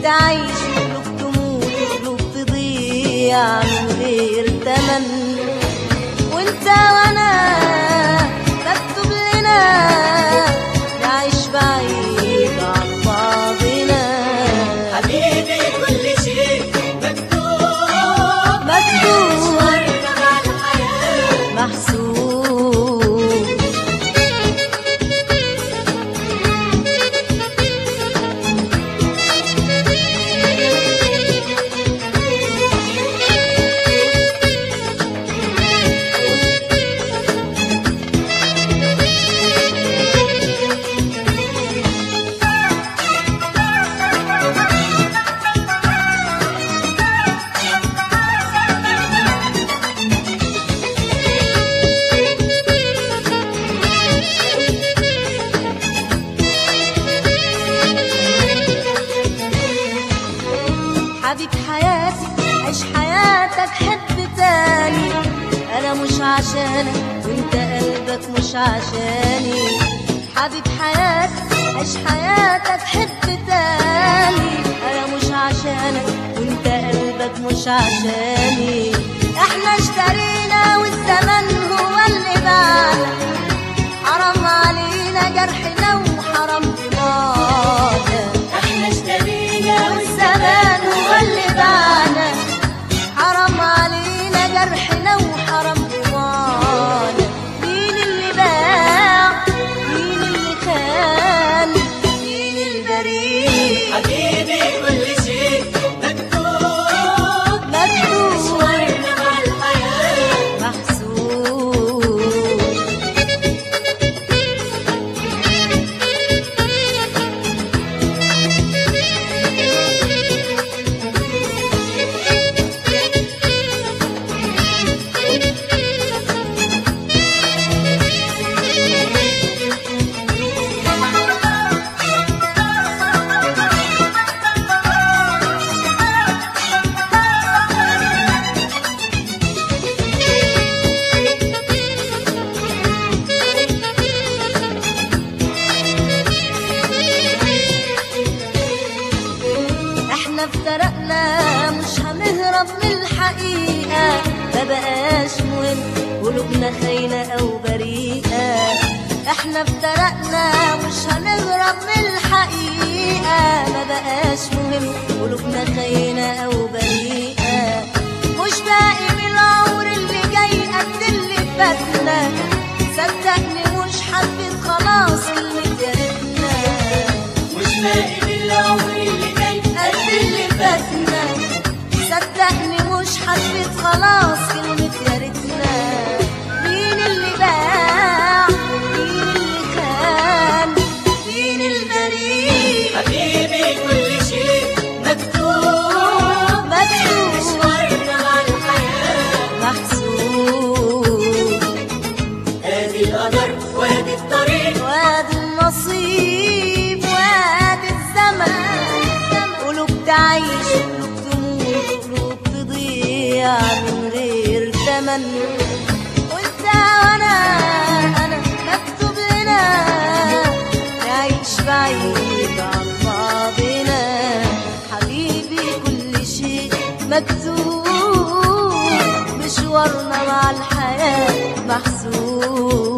تعيش وقلوب تموت وقلوب تضيع من غير تمن وانت وانا مكتوب لنا نعيش بعيد عن بعضنا حبيبي كل شيء مكتوب مكتوب مشوارنا مع الحياة محسوب حبيب حياتي عيش حياتك حب تاني انا مش عشانك وانت قلبك مش عشاني حبيب حياتي عيش حياتك حب تاني انا مش عشانك وانت قلبك مش عشاني احنا اشترينا والزمن هو اللي باعنا حرام علينا جرحنا وحرام دماغنا احنا اشترينا والزمان هو اللي باعنا حرام علينا جرحنا وحرام ضمانا مين اللي باع مين اللي خان مين البريء حبيبي كل شيء مكتوب مكتوب مشوارنا مع الحياة محسوب احنا افترقنا مش هنهرب من الحقيقة ما بقاش مهم قلوبنا خاينة أو بريئة احنا افترقنا مش هنهرب من الحقيقة ما بقاش مهم قلوبنا خاينة أو بريئة مش باقي من العمر اللي جاي قد اللي فاتنا صدقني مش حبيت خلاص كلمة يا ريتنا مش باقي من العمر اللي جاي قد اللي فاتنا صدقني مش حسيت خلاص كلمة يا ريتنا مين اللي باع مين اللي خان مين البريء حبيبي كل شيء مكتوب مكتوب مشوارنا مع الحياة محسوب ادي القدر وادي الطريق وادي النصيب وادي الزمن قلوب تعيش قلوب تموت قلوب تضيع من غير تمن وانت وانا انا مكتوب لنا نعيش بعيد عن بعضنا حبيبي كل شيء مكتوب مشوارنا مع الحياة محسوب